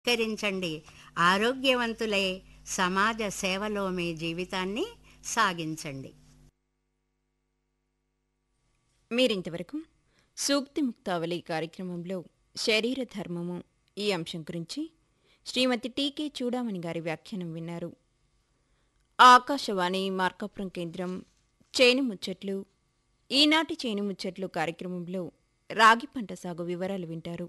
స్వీకరించండి ఆరోగ్యవంతులై సమాజ సేవలో మీ జీవితాన్ని సాగించండి మీరింతవరకు సూక్తి ముక్తావళి కార్యక్రమంలో శరీర ధర్మము ఈ అంశం గురించి శ్రీమతి టీకే చూడామణి గారి వ్యాఖ్యానం విన్నారు ఆకాశవాణి మార్కాపురం కేంద్రం చేను ముచ్చట్లు ఈనాటి చేను ముచ్చట్లు కార్యక్రమంలో రాగి పంట సాగు వివరాలు వింటారు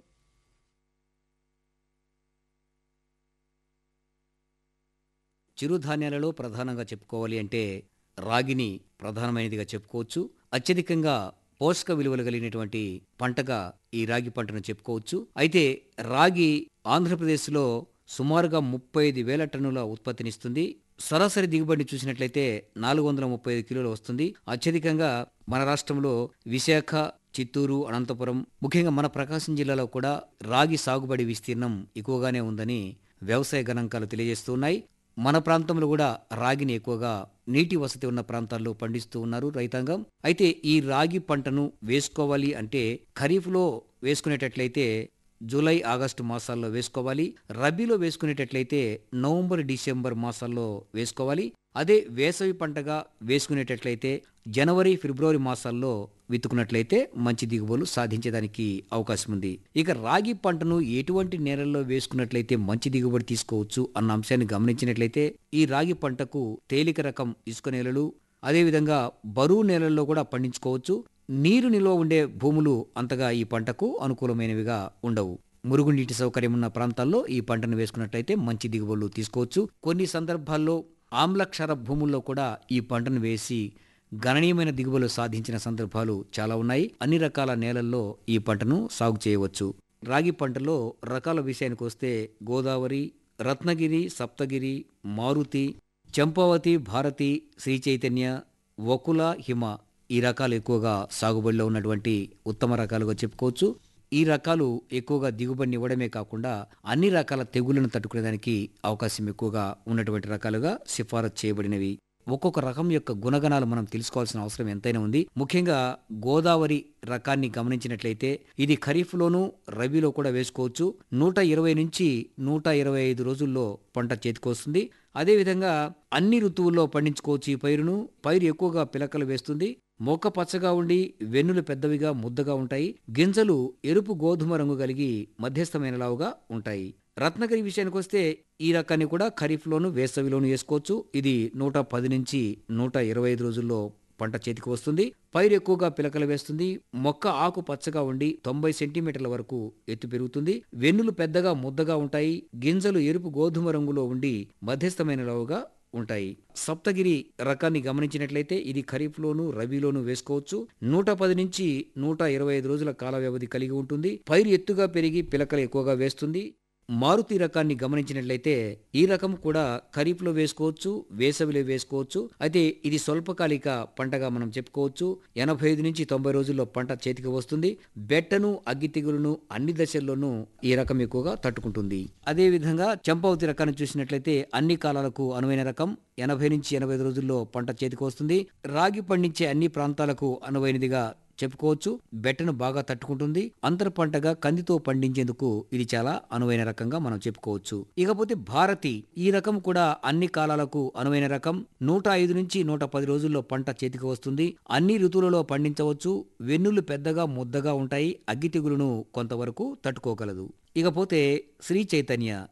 చిరుధాన్యాలలో ప్రధానంగా చెప్పుకోవాలి అంటే రాగిని ప్రధానమైనదిగా చెప్పుకోవచ్చు అత్యధికంగా పోషక విలువలు కలిగినటువంటి పంటగా ఈ రాగి పంటను చెప్పుకోవచ్చు అయితే రాగి ఆంధ్రప్రదేశ్లో సుమారుగా ముప్పై ఐదు వేల టన్నుల ఉత్పత్తినిస్తుంది సరాసరి దిగుబడిని చూసినట్లయితే నాలుగు వందల ముప్పై ఐదు కిలోలు వస్తుంది అత్యధికంగా మన రాష్ట్రంలో విశాఖ చిత్తూరు అనంతపురం ముఖ్యంగా మన ప్రకాశం జిల్లాలో కూడా రాగి సాగుబడి విస్తీర్ణం ఎక్కువగానే ఉందని వ్యవసాయ గణాంకాలు తెలియజేస్తున్నాయి మన ప్రాంతంలో కూడా రాగిని ఎక్కువగా నీటి వసతి ఉన్న ప్రాంతాల్లో పండిస్తూ ఉన్నారు రైతాంగం అయితే ఈ రాగి పంటను వేసుకోవాలి అంటే ఖరీఫ్లో వేసుకునేటట్లయితే జూలై ఆగస్టు మాసాల్లో వేసుకోవాలి రబీలో వేసుకునేటట్లయితే నవంబర్ డిసెంబర్ మాసాల్లో వేసుకోవాలి అదే వేసవి పంటగా వేసుకునేటట్లయితే జనవరి ఫిబ్రవరి మాసాల్లో విత్తుకున్నట్లయితే మంచి దిగుబడులు సాధించేదానికి అవకాశం ఉంది ఇక రాగి పంటను ఎటువంటి నేలల్లో వేసుకున్నట్లయితే మంచి దిగుబడి తీసుకోవచ్చు అన్న అంశాన్ని గమనించినట్లయితే ఈ రాగి పంటకు తేలిక రకం ఇసుక నేలలు అదేవిధంగా బరువు నేలల్లో కూడా పండించుకోవచ్చు నీరు నిల్వ ఉండే భూములు అంతగా ఈ పంటకు అనుకూలమైనవిగా ఉండవు మురుగునీటి సౌకర్యం ఉన్న ప్రాంతాల్లో ఈ పంటను వేసుకున్నట్లయితే మంచి దిగుబడులు తీసుకోవచ్చు కొన్ని సందర్భాల్లో ఆమ్లక్షర భూముల్లో కూడా ఈ పంటను వేసి గణనీయమైన దిగుబడులు సాధించిన సందర్భాలు చాలా ఉన్నాయి అన్ని రకాల నేలల్లో ఈ పంటను సాగు చేయవచ్చు రాగి పంటలో రకాల విషయానికి వస్తే గోదావరి రత్నగిరి సప్తగిరి మారుతి చంపావతి భారతి శ్రీ చైతన్య వకుల హిమ ఈ రకాలు ఎక్కువగా సాగుబడిలో ఉన్నటువంటి ఉత్తమ రకాలుగా చెప్పుకోవచ్చు ఈ రకాలు ఎక్కువగా దిగుబడిని ఇవ్వడమే కాకుండా అన్ని రకాల తెగుళ్లను తట్టుకునేదానికి అవకాశం ఎక్కువగా ఉన్నటువంటి రకాలుగా సిఫారసు చేయబడినవి ఒక్కొక్క రకం యొక్క గుణగణాలు మనం తెలుసుకోవాల్సిన అవసరం ఎంతైనా ఉంది ముఖ్యంగా గోదావరి రకాన్ని గమనించినట్లయితే ఇది ఖరీఫ్లోనూ రబీలో కూడా వేసుకోవచ్చు నూట ఇరవై నుంచి నూట ఇరవై ఐదు రోజుల్లో పంట చేతికొస్తుంది అదేవిధంగా అన్ని ఋతువుల్లో పండించుకోవచ్చు ఈ పైరును పైరు ఎక్కువగా పిలకలు వేస్తుంది మొక్క పచ్చగా ఉండి వెన్నులు పెద్దవిగా ముద్దగా ఉంటాయి గింజలు ఎరుపు గోధుమ రంగు కలిగి మధ్యస్థమైనలావుగా ఉంటాయి రత్నగిరి విషయానికి వస్తే ఈ రకాన్ని కూడా ఖరీఫ్లోను వేసవిలోను వేసుకోవచ్చు ఇది నూట పది నుంచి నూట ఇరవై ఐదు రోజుల్లో పంట చేతికి వస్తుంది పైరు ఎక్కువగా పిలకలు వేస్తుంది మొక్క ఆకు పచ్చగా ఉండి తొంభై సెంటీమీటర్ల వరకు ఎత్తు పెరుగుతుంది వెన్నులు పెద్దగా ముద్దగా ఉంటాయి గింజలు ఎరుపు గోధుమ రంగులో ఉండి మధ్యస్థమైనలావుగా ఉంటాయి సప్తగిరి రకాన్ని గమనించినట్లయితే ఇది ఖరీఫ్లోను రబీలోను వేసుకోవచ్చు నూట పది నుంచి నూట ఇరవై ఐదు రోజుల కాల వ్యవధి కలిగి ఉంటుంది పైరు ఎత్తుగా పెరిగి పిలకలు ఎక్కువగా వేస్తుంది మారుతి రకాన్ని గమనించినట్లయితే ఈ రకం కూడా ఖరీఫ్లో వేసుకోవచ్చు వేసవిలో వేసుకోవచ్చు అయితే ఇది స్వల్పకాలిక పంటగా మనం చెప్పుకోవచ్చు ఎనభై ఐదు నుంచి తొంభై రోజుల్లో పంట చేతికి వస్తుంది బెట్టను అగ్గి తెగులును అన్ని దశల్లోనూ ఈ రకం ఎక్కువగా తట్టుకుంటుంది అదే విధంగా చంపావతి రకాన్ని చూసినట్లయితే అన్ని కాలాలకు అనువైన రకం ఎనభై నుంచి ఎనభై ఐదు రోజుల్లో పంట చేతికి వస్తుంది రాగి పండించే అన్ని ప్రాంతాలకు అనువైనదిగా చెప్పుకోవచ్చు బెట్టను బాగా తట్టుకుంటుంది అంతర పంటగా కందితో పండించేందుకు ఇది చాలా అనువైన రకంగా మనం చెప్పుకోవచ్చు ఇకపోతే భారతి ఈ రకం కూడా అన్ని కాలాలకు అనువైన రకం నూట ఐదు నుంచి నూట పది రోజుల్లో పంట చేతికి వస్తుంది అన్ని ఋతువులలో పండించవచ్చు వెన్నులు పెద్దగా ముద్దగా ఉంటాయి అగ్గి తెగులును కొంతవరకు తట్టుకోగలదు ఇకపోతే శ్రీ చైతన్య